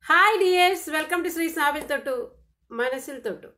hi dears welcome to Shri സാബിൽ തൊട്ടു മനസ്സിൽ തൊട്ടു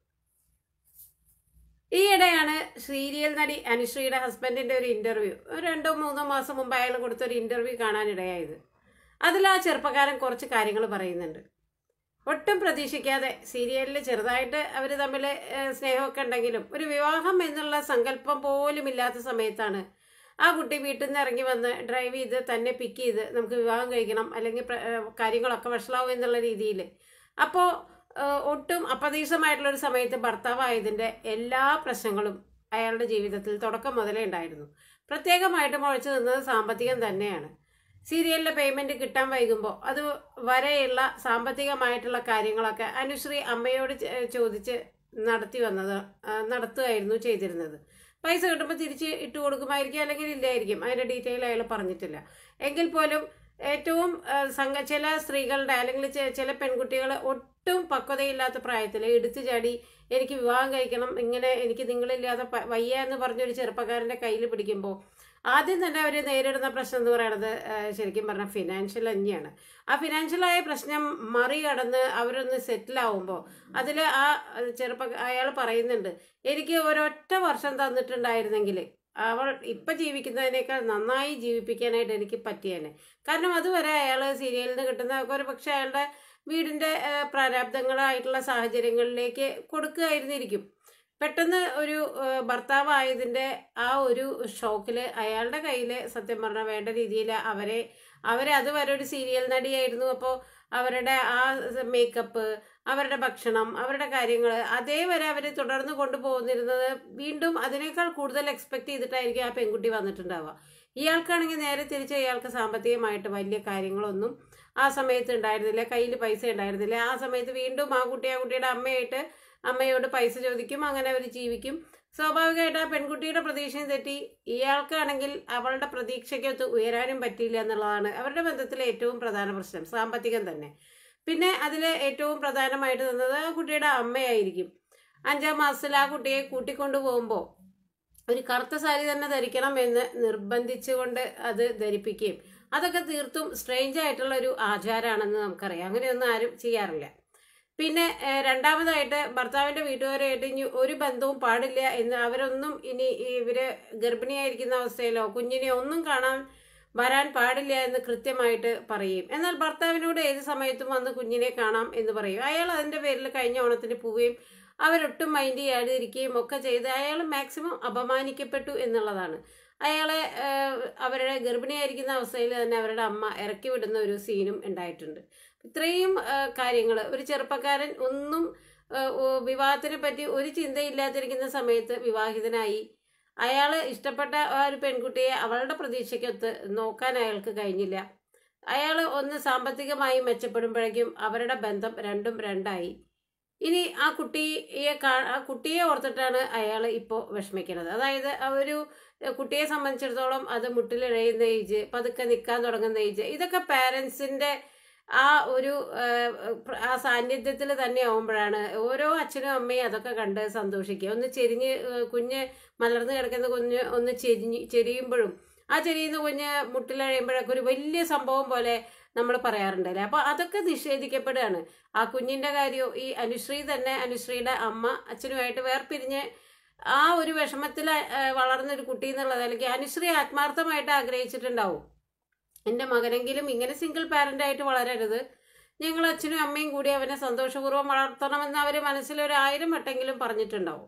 ഈയിടെയാണ് സീരിയൽ നടി അനുശ്രീയുടെ ഹസ്ബൻഡിന്റെ ഒരു ഇന്റർവ്യൂ ഒരു രണ്ടോ മൂന്നോ മാസം മുമ്പ് അയാൾ കൊടുത്ത ഒരു ഇന്റർവ്യൂ കാണാനിടയായത് അതിൽ ആ ചെറുപ്പക്കാരൻ കുറച്ച് കാര്യങ്ങൾ പറയുന്നുണ്ട് ഒട്ടും പ്രതീക്ഷിക്കാതെ സീരിയലിൽ ചെറുതായിട്ട് അവർ തമ്മിൽ ഏഹ്, സ്നേഹമൊക്കെ ഉണ്ടെങ്കിലും ഒരു വിവാഹം എന്നുള്ള സങ്കല്പം പോലും ഇല്ലാത്ത സമയത്താണ് ആ കുട്ടി വീട്ടിൽ നിന്ന് ഇറങ്ങി വന്ന് ഡ്രൈവ് ചെയ്ത് തന്നെ പിക്ക് ചെയ്ത് നമുക്ക് വിവാഹം കഴിക്കണം അല്ലെങ്കിൽ പ്ര- ഏഹ്, കാര്യങ്ങളൊക്കെ വഷളാവും എന്നുള്ള രീതിയിൽ അപ്പോൾ ഒട്ടും അപ്രതീക്ഷിതമായിട്ടുള്ള ഒരു സമയത്ത് ഭർത്താവായതിൻ്റെ എല്ലാ പ്രശ്നങ്ങളും അയാളുടെ ജീവിതത്തിൽ തുടക്കം മുതലേ ഉണ്ടായിരുന്നു പ്രത്യേകമായിട്ട് മുഴച്ചു നിന്നത് സാമ്പത്തികം തന്നെയാണ് സീരിയലിലെ പേയ്മെന്റ് കിട്ടാൻ വൈകുമ്പോൾ അത് വരെയുള്ള സാമ്പത്തികമായിട്ടുള്ള കാര്യങ്ങളൊക്കെ അനുശ്രീ അമ്മയോട് ചെ- ചോദിച്ച് നടത്തി വന്നത് ആ, നടത്തുകയായിരുന്നു ചെയ്തിരുന്നത് പൈസ കിട്ടുമ്പോൾ തിരിച്ച് ഇട്ട് കൊടുക്കുമായിരിക്കും അല്ലെങ്കിൽ ഇല്ലായിരിക്കും അതിന്റെ ഡീറ്റെയിൽ അയാൾ പറഞ്ഞിട്ടില്ല എങ്കിൽ പോലും ഏറ്റവും ആ, സംഘ ചില സ്ത്രീകളുടെ അല്ലെങ്കിൽ ചെ- ചില പെൺകുട്ടികൾ ഒട്ടും പക്വതയില്ലാത്ത പ്രായത്തിൽ എടുത്തു ചാടി എനിക്ക് വിവാഹം കഴിക്കണം ഇങ്ങനെ എനിക്ക് നിങ്ങളില്ലാതെ പ- വയ്യ എന്ന് പറഞ്ഞൊരു ചെറുപ്പക്കാരൻ്റെ കയ്യിൽ പിടിക്കുമ്പോൾ ആദ്യം തന്നെ അവർ നേരിടുന്ന പ്രശ്നം എന്ന് പറയുന്നത് ആ, ശരിക്കും പറഞ്ഞാൽ ഫിനാൻഷ്യൽ തന്നെയാണ് ആ ഫിനാൻഷ്യലായ പ്രശ്നം മറികടന്ന് അവരൊന്ന് സെറ്റിൽ ആവുമ്പോൾ അതിൽ ആ ചെറുപ്പ അയാൾ പറയുന്നുണ്ട് എനിക്ക് ഒരൊറ്റ വർഷം തന്നിട്ടുണ്ടായിരുന്നെങ്കിൽ അവൾ ഇപ്പം ജീവിക്കുന്നതിനേക്കാൾ നന്നായി ജീവിപ്പിക്കാനായിട്ട് എനിക്ക് പറ്റിയേനെ കാരണം അതുവരെ അയാൾ സീരിയലിൽ നിന്ന് കിട്ടുന്ന ഒരു പക്ഷേ അയാളുടെ വീടിൻ്റെ ആ, പ്രാരാബ്ദങ്ങളായിട്ടുള്ള സാഹചര്യങ്ങളിലേക്ക് കൊടുക്കുകയായിരുന്നിരിക്കും പെട്ടെന്ന് ഒരു ആ, ഭർത്താവായതിൻ്റെ ആ ഒരു ഷോക്കിൽ അയാളുടെ കയ്യിൽ സത്യം പറഞ്ഞാൽ വേണ്ട രീതിയിൽ അവരെ അവരെ അതുവരെ ഒരു സീരിയൽ നടിയായിരുന്നു അപ്പോൾ അവരുടെ ആ മേക്കപ്പ് അവരുടെ ഭക്ഷണം അവരുടെ കാര്യങ്ങൾ അതേവരെ അവർ തുടർന്ന് കൊണ്ടുപോകുന്നിരുന്നത് വീണ്ടും അതിനേക്കാൾ കൂടുതൽ എക്സ്പെക്ട് ചെയ്തിട്ടായിരിക്കും ആ പെൺകുട്ടി വന്നിട്ടുണ്ടാവുക ഇയാൾക്കാണെങ്കിൽ നേരെ തിരിച്ച് ഇയാൾക്ക് സാമ്പത്തികമായിട്ട് വലിയ കാര്യങ്ങളൊന്നും ആ സമയത്ത് ഉണ്ടായിരുന്നില്ല കയ്യിൽ പൈസ ഉണ്ടായിരുന്നില്ല ആ സമയത്ത് വീണ്ടും ആ കുട്ടി ആ കുട്ടിയുടെ അമ്മയായിട്ട് അമ്മയോട് പൈസ ചോദിക്കും അങ്ങനെ അവർ ജീവിക്കും സ്വാഭാവികമായിട്ട് ആ പെൺകുട്ടിയുടെ പ്രതീക്ഷയും തെറ്റി ഇയാൾക്കാണെങ്കിൽ അവളുടെ പ്രതീക്ഷയ്ക്കൊത്ത് ഉയരാനും പറ്റിയില്ല എന്നുള്ളതാണ് അവരുടെ ബന്ധത്തിലെ ഏറ്റവും പ്രധാന പ്രശ്നം സാമ്പത്തികം തന്നെ പിന്നെ അതിൽ ഏറ്റവും പ്രധാനമായിട്ട് തന്നത് ആ കുട്ടിയുടെ അമ്മയായിരിക്കും അഞ്ചാം മാസത്തിൽ ആ കുട്ടിയെ കൂട്ടിക്കൊണ്ടു പോകുമ്പോൾ ഒരു കറുത്ത സാരി തന്നെ ധരിക്കണം എന്ന് നിർബന്ധിച്ചുകൊണ്ട് അത് ധരിപ്പിക്കുകയും അതൊക്കെ തീർത്തും സ്ട്രേഞ്ച് ആയിട്ടുള്ള ഒരു ആചാരമാണെന്ന് നമുക്കറിയാം അങ്ങനെയൊന്നും ആരും ചെയ്യാറില്ല പിന്നെ ഏഹ്, രണ്ടാമതായിട്ട് ഭർത്താവിന്റെ വീട്ടുകാരായിട്ട് ഇനി ഒരു ബന്ധവും പാടില്ല എന്ന് അവരൊന്നും ഇനി ഇവര് ഗർഭിണിയായിരിക്കുന്ന അവസ്ഥയിലോ കുഞ്ഞിനെ ഒന്നും കാണാൻ വരാൻ പാടില്ല എന്ന് കൃത്യമായിട്ട് പറയും എന്നാൽ ഭർത്താവിനോട് ഏത് സമയത്തും വന്ന് കുഞ്ഞിനെ കാണാം എന്ന് പറയും അയാൾ അതിന്റെ പേരിൽ കഴിഞ്ഞ ഓണത്തിന് പോവുകയും അവരൊട്ടും മൈൻഡ് ചെയ്യാതിരിക്കുകയും ഒക്കെ ചെയ്ത് അയാൾ മാക്സിമം അപമാനിക്കപ്പെട്ടു എന്നുള്ളതാണ് അയാളെ ഏഹ്, അവരുടെ ഗർഭിണിയായിരിക്കുന്ന അവസ്ഥയിൽ തന്നെ അവരുടെ അമ്മ ഇറക്കി വിടുന്ന ഒരു സീനും ഉണ്ടായിട്ടുണ്ട് ഇത്രയും കാര്യങ്ങൾ ഒരു ചെറുപ്പക്കാരൻ ഒന്നും ഏഹ്, ഓ, വിവാഹത്തിനെ പറ്റി ഒരു ചിന്തയില്ലാതിരിക്കുന്ന സമയത്ത് വിവാഹിതനായി അയാൾ ഇഷ്ടപ്പെട്ട ആ ഒരു പെൺകുട്ടിയെ അവളുടെ പ്രതീക്ഷയ്ക്കൊത്ത് നോക്കാൻ അയാൾക്ക് കഴിഞ്ഞില്ല അയാൾ ഒന്ന് സാമ്പത്തികമായി മെച്ചപ്പെടുമ്പോഴേക്കും അവരുടെ ബന്ധം രണ്ടും രണ്ടായി ഇനി ആ കുട്ടിയെ കാ- ആ കുട്ടിയെ ഓർത്തിട്ടാണ് അയാൾ ഇപ്പോൾ വിഷമിക്കുന്നത് അതായത് ആ ഒരു കുട്ടിയെ സംബന്ധിച്ചിടത്തോളം അത് മുട്ടിലിഴയുന്ന ഏജ് പതുക്കെ നിൽക്കാൻ തുടങ്ങുന്ന ഏജ് ഇതൊക്കെ പാരൻസിന്റെ ആ ഒരു ആ, പ്ര- ആ സാന്നിധ്യത്തിൽ തന്നെ ആവുമ്പോഴാണ് ഓരോ അച്ഛനും അമ്മയും അതൊക്കെ കണ്ട് സന്തോഷിക്കുക ഒന്ന് ചെരിഞ്ഞ് ആ, കുഞ്ഞ് മലർന്നു കിടക്കുന്ന കുഞ്ഞ് ഒന്ന് ചെരിഞ്ഞ് ചെരിയുമ്പോഴും ആ ചെരിയുന്ന കുഞ്ഞ് മുട്ടിലഴിയുമ്പോഴൊക്കെ ഒരു വലിയ സംഭവം പോലെ നമ്മൾ പറയാറുണ്ടല്ലേ അപ്പോൾ അതൊക്കെ നിഷേധിക്കപ്പെടുകയാണ് ആ കുഞ്ഞിന്റെ കാര്യവും ഈ അനുശ്രീ തന്നെ അനുശ്രീയുടെ അമ്മ അച്ഛനുമായിട്ട് വേർപിരിഞ്ഞ് ആ ഒരു വിഷമത്തിൽ വളർന്നൊരു കുട്ടി എന്നുള്ളത് അല്ലെങ്കിൽ അനുശ്രീ ആത്മാർത്ഥമായിട്ട് ആഗ്രഹിച്ചിട്ടുണ്ടാവും എൻ്റെ മകനെങ്കിലും ഇങ്ങനെ സിംഗിൾ പാരന്റ് ആയിട്ട് വളരരുത് ഞങ്ങൾ അച്ഛനും അമ്മയും കൂടി അവനെ സന്തോഷപൂർവ്വം വളർത്തണമെന്ന് അവർ മനസ്സിൽ ഒരു ആയിരം വട്ടെങ്കിലും പറഞ്ഞിട്ടുണ്ടാവും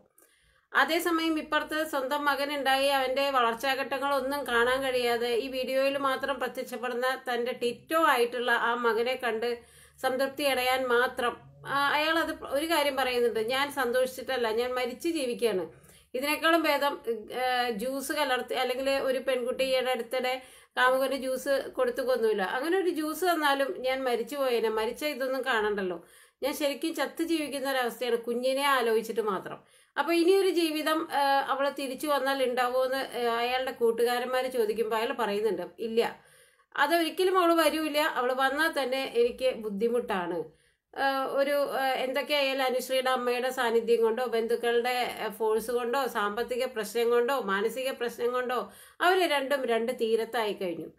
അതേസമയം ഇപ്പുറത്ത് സ്വന്തം മകനുണ്ടായി അവൻ്റെ വളർച്ചാഘട്ടങ്ങളൊന്നും കാണാൻ കഴിയാതെ ഈ വീഡിയോയിൽ മാത്രം പ്രത്യക്ഷപ്പെടുന്ന തൻ്റെ ടിറ്റോ ആയിട്ടുള്ള ആ മകനെ കണ്ട് സംതൃപ്തി അടയാൻ മാത്രം ആ, അയാൾ അത് ഒരു കാര്യം പറയുന്നുണ്ട് ഞാൻ സന്തോഷിച്ചിട്ടല്ല ഞാൻ മരിച്ചു ജീവിക്കുകയാണ് ഇതിനേക്കാളും ഭേദം ഏഹ്, ജ്യൂസ് കലർത്തി അല്ലെങ്കിൽ ഒരു പെൺകുട്ടിയുടെ അടുത്തിടെ കാമുകന് ജ്യൂസ് കൊടുത്തു കൊന്നുമില്ല അങ്ങനെ ഒരു ജ്യൂസ് തന്നാലും ഞാൻ മരിച്ചു പോയേനെ മരിച്ച ഇതൊന്നും കാണണ്ടല്ലോ ഞാൻ ശരിക്കും ചത്ത് ജീവിക്കുന്ന ഒരവസ്ഥയാണ് കുഞ്ഞിനെ ആലോചിച്ചിട്ട് മാത്രം അപ്പൊ ഇനിയൊരു ജീവിതം അവൾ തിരിച്ചു വന്നാൽ ഉണ്ടാവുമോ എന്ന് അയാളുടെ കൂട്ടുകാരന്മാർ ചോദിക്കുമ്പോൾ അയാൾ പറയുന്നുണ്ട് ഇല്ല അതൊരിക്കലും അവൾ വരൂല അവൾ വന്നാൽ തന്നെ എനിക്ക് ബുദ്ധിമുട്ടാണ് ആഹ് ഒരു ആഹ് എന്തൊക്കെയായാലും അനുശ്രീയുടെ അമ്മയുടെ സാന്നിധ്യം കൊണ്ടോ ബന്ധുക്കളുടെ ഫോഴ്സ് കൊണ്ടോ സാമ്പത്തിക പ്രശ്നം കൊണ്ടോ മാനസിക പ്രശ്നം കൊണ്ടോ അവർ രണ്ടും രണ്ട് തീരത്തായി കഴിഞ്ഞു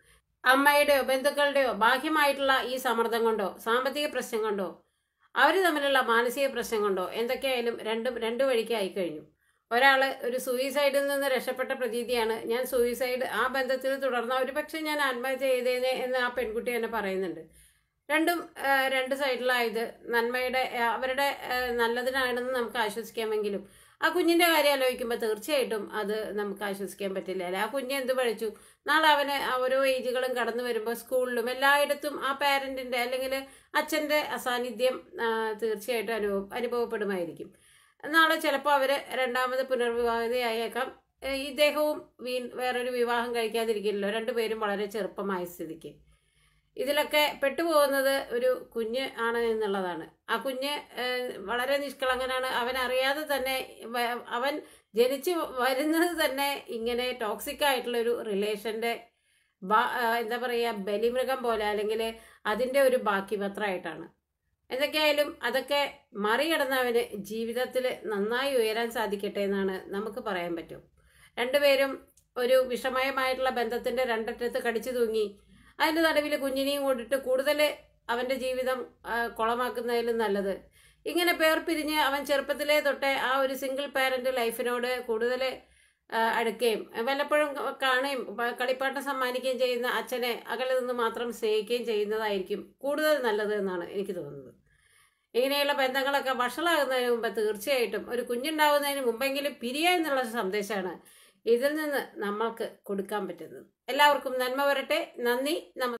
അമ്മയുടെയോ ബന്ധുക്കളുടെയോ ബാഹ്യമായിട്ടുള്ള ഈ സമ്മർദ്ദം കൊണ്ടോ സാമ്പത്തിക പ്രശ്നം കൊണ്ടോ അവർ തമ്മിലുള്ള മാനസിക പ്രശ്നം കൊണ്ടോ എന്തൊക്കെയായാലും രണ്ടും രണ്ടു വഴിക്ക് ആയിക്കഴിഞ്ഞു ഒരാൾ ഒരു സൂയിസൈഡിൽ നിന്ന് രക്ഷപ്പെട്ട പ്രതീതിയാണ് ഞാൻ സൂയിസൈഡ് ആ ബന്ധത്തിൽ തുടർന്ന ഒരു പക്ഷേ ഞാൻ ആത്മഹത്യ ചെയ്തേനെ എന്ന് ആ പെൺകുട്ടി തന്നെ പറയുന്നുണ്ട് രണ്ടും ആ, രണ്ട് സൈഡിലായത് നന്മയുടെ ആ, അവരുടെ ആ, നല്ലതിനാണെന്ന് നമുക്ക് ആശ്വസിക്കാമെങ്കിലും ആ കുഞ്ഞിന്റെ കാര്യം ആലോചിക്കുമ്പോൾ തീർച്ചയായിട്ടും അത് നമുക്ക് ആശ്വസിക്കാൻ പറ്റില്ല അല്ലെ ആ കുഞ്ഞ് എന്ത് പഠിച്ചു നാളെ അവന് ആ ഓരോ ഏജുകളും കടന്നു വരുമ്പോൾ സ്കൂളിലും എല്ലായിടത്തും ആ പാരന്റിന്റെ അല്ലെങ്കിൽ അച്ഛന്റെ അസാന്നിധ്യം ആ, തീർച്ചയായിട്ടും അനുഭവ അനുഭവപ്പെടുമായിരിക്കും നാളെ ചിലപ്പോൾ അവർ രണ്ടാമത് പുനർവിവാഹിതയായേക്കാം ഏ, ഇദ്ദേഹവും വീ വേറൊരു വിവാഹം കഴിക്കാതിരിക്കില്ലല്ലോ രണ്ടുപേരും വളരെ ചെറുപ്പമായ സ്ഥിതിക്ക് ഇതിലൊക്കെ പെട്ടുപോകുന്നത് ഒരു കുഞ്ഞ് ആണ് എന്നുള്ളതാണ് ആ കുഞ്ഞ് ഏഹ്, വളരെ നിഷ്കളങ്കനാണ് അവൻ അറിയാതെ തന്നെ വ- അവൻ ജനിച്ച് വരുന്നത് തന്നെ ഇങ്ങനെ ടോക്സിക് ആയിട്ടുള്ള ഒരു റിലേഷന്റെ ബാ- ആ, എന്താ പറയുക ബലിമൃഗം പോലെ അല്ലെങ്കിൽ അതിൻ്റെ ഒരു ബാക്കി പത്രമായിട്ടാണ് എന്തൊക്കെയായാലും അതൊക്കെ മറികടന്നവന് ജീവിതത്തിൽ നന്നായി ഉയരാൻ സാധിക്കട്ടെ എന്നാണ് നമുക്ക് പറയാൻ പറ്റും രണ്ടുപേരും ഒരു വിഷമയമായിട്ടുള്ള ബന്ധത്തിന്റെ രണ്ടറ്റത്ത് കടിച്ചു തൂങ്ങി അതിന്റെ നടുവിൽ കുഞ്ഞിനെയും കൊണ്ടിട്ട് കൂടുതൽ അവന്റെ ജീവിതം ആ, കുളമാക്കുന്നതിലും നല്ലത് ഇങ്ങനെ പേർ പിരിഞ്ഞ് അവൻ ചെറുപ്പത്തിലേ തൊട്ടേ ആ ഒരു സിംഗിൾ പാരന്റ് ലൈഫിനോട് കൂടുതൽ അടുക്കുകയും വല്ലപ്പോഴും കാണുകയും പ- കളിപ്പാട്ടം സമ്മാനിക്കുകയും ചെയ്യുന്ന അച്ഛനെ അകലെ നിന്ന് മാത്രം സ്നേഹിക്കുകയും ചെയ്യുന്നതായിരിക്കും കൂടുതൽ നല്ലത് എന്നാണ് എനിക്ക് തോന്നുന്നത് ഇങ്ങനെയുള്ള ബന്ധങ്ങളൊക്കെ വഷളാകുന്നതിന് മുമ്പ് തീർച്ചയായിട്ടും ഒരു കുഞ്ഞുണ്ടാവുന്നതിന് മുമ്പെങ്കിലും പിരിയുക എന്നുള്ള സന്ദേശമാണ് ഇതിൽ നിന്ന് നമ്മൾക്ക് കൊടുക്കാൻ പറ്റുന്നത് എല്ലാവർക്കും നന്മ വരട്ടെ നന്ദി നമ